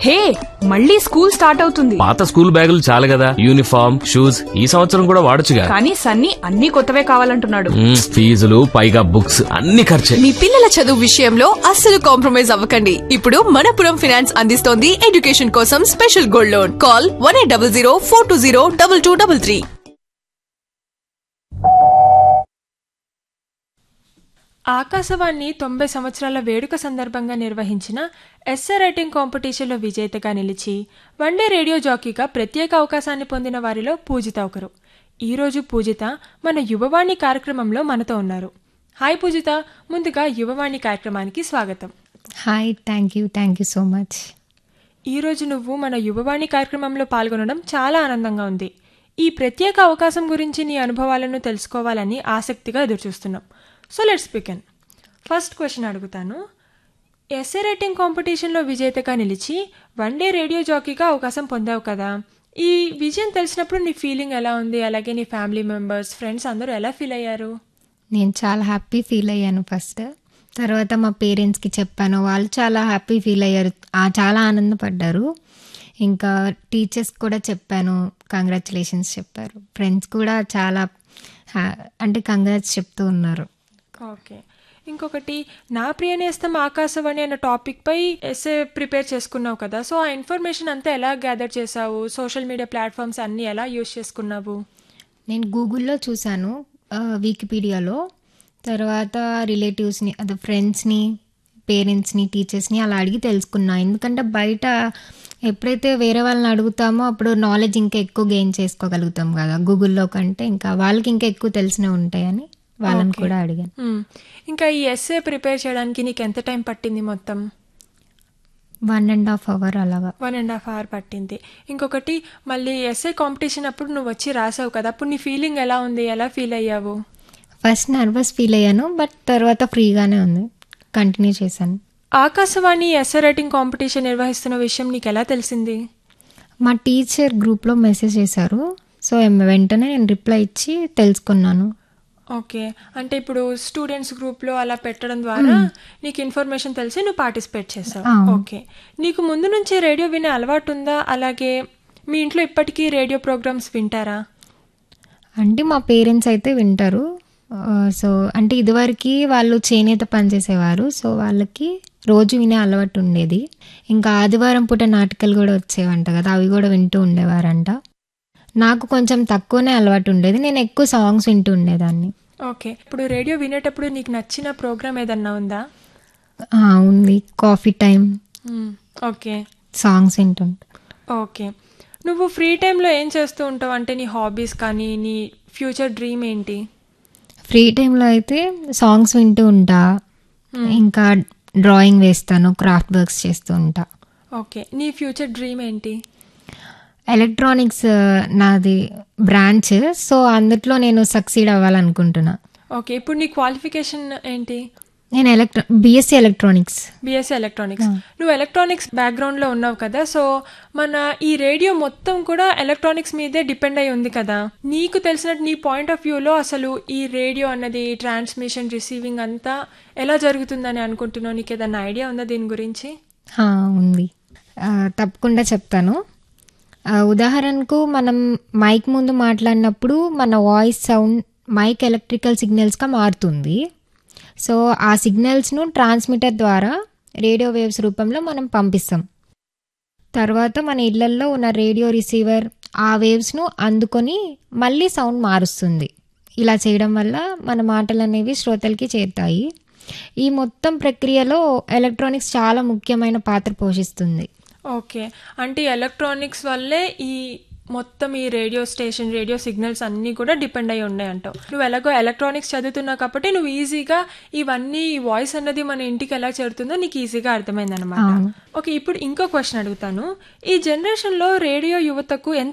హే మళ్ళీ school start అవుతుంది పాత స్కూల్ బ్యాగులు చాలు కదా యూనిఫామ్ షూస్ ఈ సంవత్సరం కూడా వాడొచ్చుగా కానీ సన్నీ అన్ని కొత్తవే కావాలంటున్నాడు మ్మ్, ఫీజులు పైగా బుక్స్ అన్ని ఖర్చే మీ పిల్లల చదువు విషయంలో అస్సలు కాంప్రమైజ్ అవ్వకండి ఇప్పుడు మనపురం ఫినాన్స్ అందిస్తోంది ఎడ్యుకేషన్ కోసం special gold loan call one eight double zero four two zero double two double three Akashvani తొంభై సంవత్సరాల వేడుక సందర్భంగా నిర్వహించిన ఎస్ఏ రైటింగ్ కాంపిటీషన్లో విజేతగా నిలిచి వన్డే రేడియో జాకీగా ప్రత్యేక అవకాశాన్ని పొందిన వారిలో పూజిత ఒకరు ఈరోజు పూజిత మన యువవాణి కార్యక్రమంలో మనతో ఉన్నారు హాయ్ పూజిత ముందుగా యువవాణి కార్యక్రమానికి స్వాగతం hi thank you thank you so much ఈరోజు నువ్వు మన యువవాణి కార్యక్రమంలో పాల్గొనడం చాలా ఆనందంగా ఉంది ఈ ప్రత్యేక అవకాశం గురించి నీ అనుభవాలను తెలుసుకోవాలని ఆసక్తిగా ఎదురుచూస్తున్నాం so let's begin first question అడుగుతాను ఎస్ఏ రైటింగ్ కాంపిటీషన్లో విజేతగా నిలిచి వన్ డే రేడియో జాకీగా అవకాశం పొందావు కదా ఈ విజయం తెలిసినప్పుడు నీ ఫీలింగ్ ఎలా ఉంది అలాగే నీ ఫ్యామిలీ మెంబర్స్ ఫ్రెండ్స్ అందరూ ఎలా ఫీల్ అయ్యారు నేను చాలా హ్యాపీ ఫీల్ అయ్యాను ఫస్ట్ తర్వాత మా పేరెంట్స్కి చెప్పాను వాళ్ళు చాలా హ్యాపీ ఫీల్ అయ్యారు ఆ, చాలా ఆనందపడ్డారు ఇంకా టీచర్స్ కూడా చెప్పాను కంగ్రాచులేషన్స్ చెప్పారు ఫ్రెండ్స్ కూడా చాలా హ్యా- అంటే కంగ్రాట్స్ చెప్తూ ఉన్నారు ఓకే ఇంకొకటి నా ప్రియనేస్తం ఆకాశవాణి అన్న టాపిక్పై ఎస్ఏ ప్రిపేర్ చేసుకున్నావు కదా సో ఆ ఇన్ఫర్మేషన్ అంతా ఎలా గ్యాదర్ చేసావు సోషల్ మీడియా ప్లాట్ఫామ్స్ అన్నీ ఎలా యూస్ చేసుకున్నావు నేను గూగుల్లో చూశాను ఆ, వికీపీడియాలో తర్వాత రిలేటివ్స్ని అదే ఫ్రెండ్స్ని పేరెంట్స్ని టీచర్స్ని అలా అడిగి తెలుసుకున్నా ఎందుకంటే బయట ఎప్పుడైతే వేరే వాళ్ళని అడుగుతామో అప్పుడు నాలెడ్జ్ ఇంకా ఎక్కువ గెయిన్ చేసుకోగలుగుతాం కదా గూగుల్లో కంటే ఇంకా వాళ్ళకి ఇంకా ఎక్కువ తెలిసినవి ఉంటాయని వాళ్ళని కూడా అడిగాను మ్మ్. ఇంకా ఈ ఎస్ఏ ప్రిపేర్ చేయడానికి నీకు ఎంత టైం పట్టింది మొత్తం వన్ అండ్ హాఫ్ అవర్ అలాగా వన్ అండ్ హాఫ్ అవర్ పట్టింది ఇంకొకటి మళ్ళీ ఎస్ఏ కాంపిటీషన్ అప్పుడు నువ్వు వచ్చి రాసావు కదా అప్పుడు నీ ఫీలింగ్ ఎలా ఉంది ఎలా ఫీల్ అయ్యావు ఫస్ట్ నర్వస్ ఫీల్ అయ్యాను బట్ తర్వాత ఫ్రీగానే ఉంది కంటిన్యూ చేశాను ఆకాశవాణి ఎస్ఏ రైటింగ్ కాంపిటీషన్ నిర్వహిస్తున్న విషయం నీకు ఎలా తెలిసింది మా టీచర్ గ్రూప్లో మెసేజ్ చేశారు సో వెంటనే నేను రిప్లై ఇచ్చి తెలుసుకున్నాను ఓకే అంటే ఇప్పుడు స్టూడెంట్స్ గ్రూప్లో అలా పెట్టడం ద్వారా నీకు ఇన్ఫర్మేషన్ తెలిసి నువ్వు పార్టిసిపేట్ చేసావు అవును. ఓకే నీకు ముందు నుంచి రేడియో వినే అలవాటు ఉందా అలాగే మీ ఇంట్లో ఇప్పటికీ రేడియో ప్రోగ్రామ్స్ వింటారా అంటే మా పేరెంట్స్ అయితే వింటారు ఆ, సో అంటే ఇదివరకు వాళ్ళు చేనేత పని చేసేవారు సో వాళ్ళకి రోజు వినే అలవాటు ఉండేది ఇంకా ఆదివారం పూట నాటకాలు కూడా వచ్చేవంట కదా అవి కూడా వింటూ ఉండేవారంట నాకు కొంచెం తక్కువనే అలవాటు ఉండేది నేను ఎక్కువ సాంగ్స్ వింటూ ఉండేదాన్ని ఓకే ఇప్పుడు రేడియో వినేటప్పుడు నీకు నచ్చిన ప్రోగ్రామ్ ఏదన్నా ఉందా ఆ, ఉంది కాఫీ టైం మ్మ్. ఓకే సాంగ్స్ వింటుంటా ఓకే నువ్వు ఫ్రీ టైంలో ఏం చేస్తూ ఉంటావు అంటే నీ హాబీస్ కానీ నీ ఫ్యూచర్ డ్రీమ్ ఏంటి ఫ్రీ టైంలో అయితే సాంగ్స్ వింటూ ఉంటా ఇంకా డ్రాయింగ్ వేస్తాను క్రాఫ్ట్ వర్క్స్ చేస్తూ ఉంటా ఓకే నీ ఫ్యూచర్ డ్రీమ్ ఏంటి ఎలక్ట్రానిక్స్ ఆ, నాది బ్రాంచ్ సో అందుట్లో నేను సక్సీడ్ అవ్వాలనుకుంటున్నా ఓకే ఇప్పుడు నీ క్వాలిఫికేషన్ ఏంటి నేను ఎలక్ట్రా బీఎస్సీ ఎలక్ట్రానిక్స్ బిఎస్సీ ఎలక్ట్రానిక్స్ నువ్వు ఎలక్ట్రానిక్స్ బ్యాక్గ్రౌండ్లో ఉన్నావు కదా సో మన ఈ రేడియో మొత్తం కూడా ఎలక్ట్రానిక్స్ మీదే డిపెండ్ అయి ఉంది కదా నీకు తెలిసినట్టు నీ పాయింట్ ఆఫ్ వ్యూలో అసలు ఈ రేడియో అన్నది ట్రాన్స్మిషన్ రిసీవింగ్ అంతా ఎలా జరుగుతుందని అనుకుంటున్నావు నీకు ఏదైనా ఐడియా ఉందా దీని గురించి ఆ, ఉంది ఆ, తప్పకుండా చెప్తాను ఆ, ఉదాహరణకు మనం మైక్ ముందు మాట్లాడినప్పుడు మన వాయిస్ సౌండ్ మైక్ ఎలక్ట్రికల్ సిగ్నల్స్గా మారుతుంది సో ఆ సిగ్నల్స్ను ట్రాన్స్మిటర్ ద్వారా రేడియో వేవ్స్ రూపంలో మనం పంపిస్తాం తర్వాత మన ఇళ్లల్లో ఉన్న రేడియో రిసీవర్ ఆ వేవ్స్ను అందుకొని మళ్ళీ సౌండ్ మారుస్తుంది ఇలా చేయడం వల్ల మన మాటలు అనేవి శ్రోతలకి చేరుతాయి ఈ మొత్తం ప్రక్రియలో ఎలక్ట్రానిక్స్ చాలా ముఖ్యమైన పాత్ర పోషిస్తుంది ఓకే అంటే ఎలక్ట్రానిక్స్ వల్లే ఈ మొత్తం ఈ రేడియో స్టేషన్ రేడియో సిగ్నల్స్ అన్నీ కూడా డిపెండ్ అయి ఉన్నాయి అంటావు నువ్వు ఎలాగో ఎలక్ట్రానిక్స్ చదువుతున్నావు కాబట్టి నువ్వు ఈజీగా ఇవన్నీ ఈ వాయిస్ అన్నది మన ఇంటికి ఎలా చేరుతుందో నీకు ఈజీగా అర్థమైంది అనమాట ఓకే ఇప్పుడు ఇంకో క్వశ్చన్ అడుగుతాను ఈ జనరేషన్లో రేడియో యువతకు ఎంత